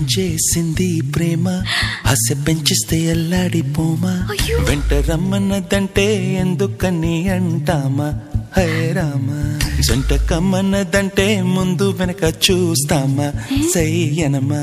పనిచేసింది ప్రేమ ఆశ పెంచిస్తే ఎల్లాడిపోమా అయ్యో. వెంట రమ్మన్నదంటే ఎందుకని అంటామా హే రామా జంట కమ్మన్నదంటే ముందు వెనక చూస్తామా సయ్యనమా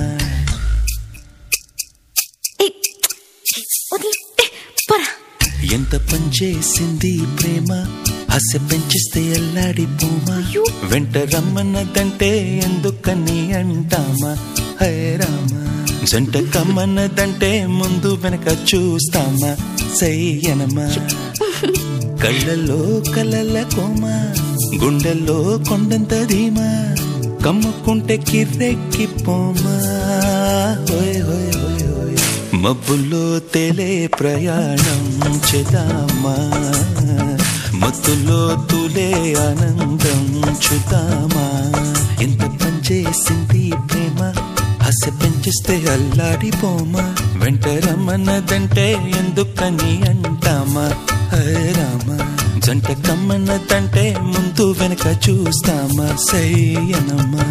ఏయ్, వదిలి ఏ, పరా ఎంత పనిచేసింది ప్రేమ ఆశ పెంచిస్తే ఎల్లాడిపోమా అయ్యో. వెంట రమ్మన్నదంటే ఎందుకని అంటామా హే రామా జంట కమ్మన్నదంటే ముందు వెనక చూస్తామా సయ్యనమా కళ్ళల్లో కలల కోమా గుండెల్లో కొండంత ధీమా కమ్ముకుంటే కిర్రెక్కిపోమా హోయ్ హోయ్ హోయ్ హోయ్ మబ్బుల్లో తేలే ప్రయాణం చేద్దామా మత్తులో తులే ఆనందం చూద్దామా ఎంత పనిచేసింది ప్రేమ ఆశ పెంచిస్తే అల్లాడిపోమా వెంట రమ్మన్నదంటే ఎందుకని అంటామా హే రామా జంట కమ్మన్నదంటే ముందు వెనక చూస్తామా సయ్యనమ్మా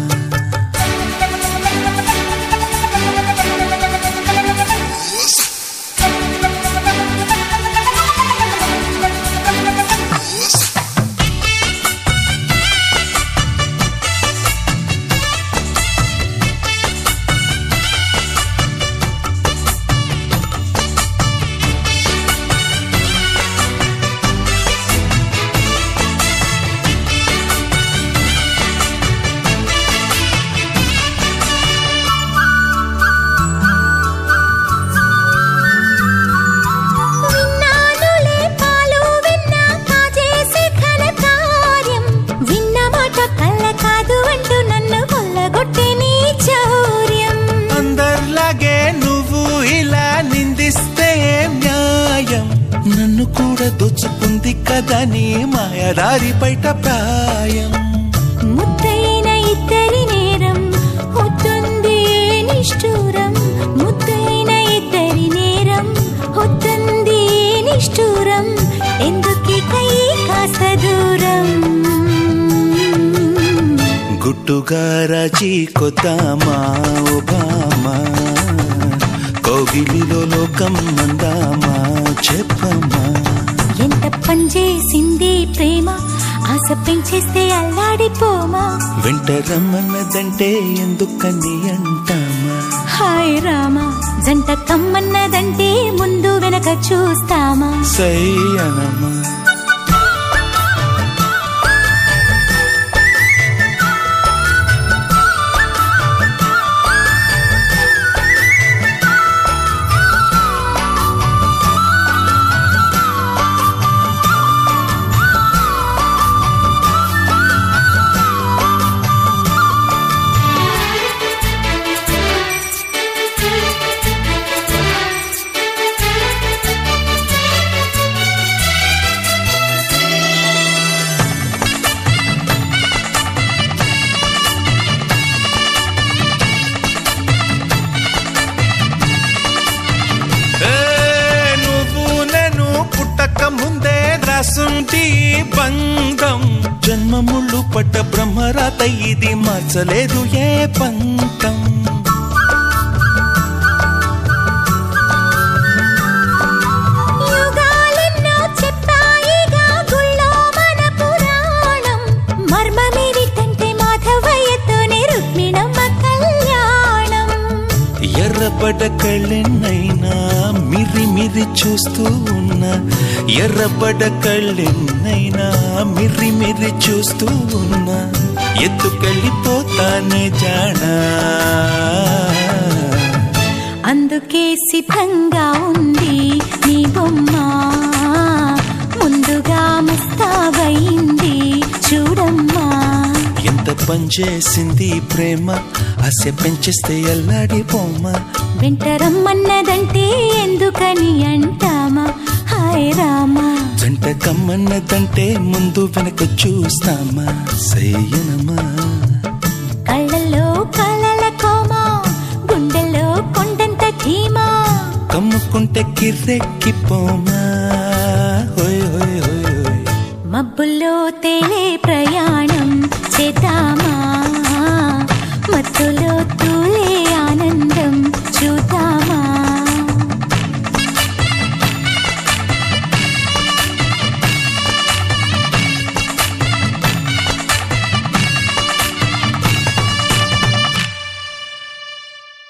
విన్నానులే పాలు విన్నా కాజేసి ఘనకార్యం విన్న మాట కళ్ళ కాదు అంటూ నన్ను కొల్లగొట్టే నీ చౌర్యం అందర్లాగే నువ్వు ఇలా నిందిస్తే ఏం న్యాయం నన్ను కూడా దోచుకుంది కదా నీ మాయదారి బయట ప్రాయం ముద్దైన ఇద్దరి నేరం హొత్తుంది ఏ నిష్ఠూరం ముద్దైన ఇద్దరి నేరం హొత్తుంది ఏ నిష్ఠూరం ఎందుకే కై కాస్త దూరం గుట్టుగా రాజీ కొద్దామా ఒబామా కోగిలిలో లోకం మందామా చెప్పమ్మా ఎంత పనిచేసింది ప్రేమ ఆశ పెంచేస్తే అల్లాడిపోమా వెంట రమ్మన్నదంటే ఎందుకని అంటామా హాయ్ రామా జంట కమ్మన్నదంటే ముందు వెనక చూస్తామా సయ్యనమ్మా ఏ, నువ్వు నేను పుట్టక ముందే రాసుంటి బంధం జన్మముళ్ళు పట్ట బ్రహ్మరాత ఇది మార్చలేదు ఏ పంతం యుగాలెన్నో చెప్పాయిగా గుళ్ళో మన పురాణం మర్మమేమిటంటే మాధవయ్యతోనే రుక్మిణమ్మ కళ్యాణం ఎర్రబడ్డ కళ్ళెన్నైనా మిరి మిరి చూస్తూ ఉన్నా ఎర్రబడ్డ కళ్ళెన్నైనా మిరి మిరి చూస్తూ ఉన్నా ఎత్తుకెళ్ళిపోతానే జానా అందుకే సిద్ధంగా ఉంది నీ బొమ్మ ముందుగా ముస్తాబయింది చూడమ్మా ఎంత పనిచేసింది ప్రేమ ఆశ పెంచేస్తే ఎల్లాడిపోమా వెంట రమ్మన్నదంటే ఎందుకని అంటామా హాయ్ రామా జంట కమ్మన్నదంటే ముందు వెనక చూస్తామా సయ్యనమా కళ్ళల్లో కలల కోమా గుండెల్లో కొండంత ధీమా కమ్ముకుంటే కిర్రెక్కిపోమా హోయ్ హోయ్ హోయ్ హోయ్ మబ్బుల్లో తేలే ప్రయాణం చేద్దామా మత్తులో తూలే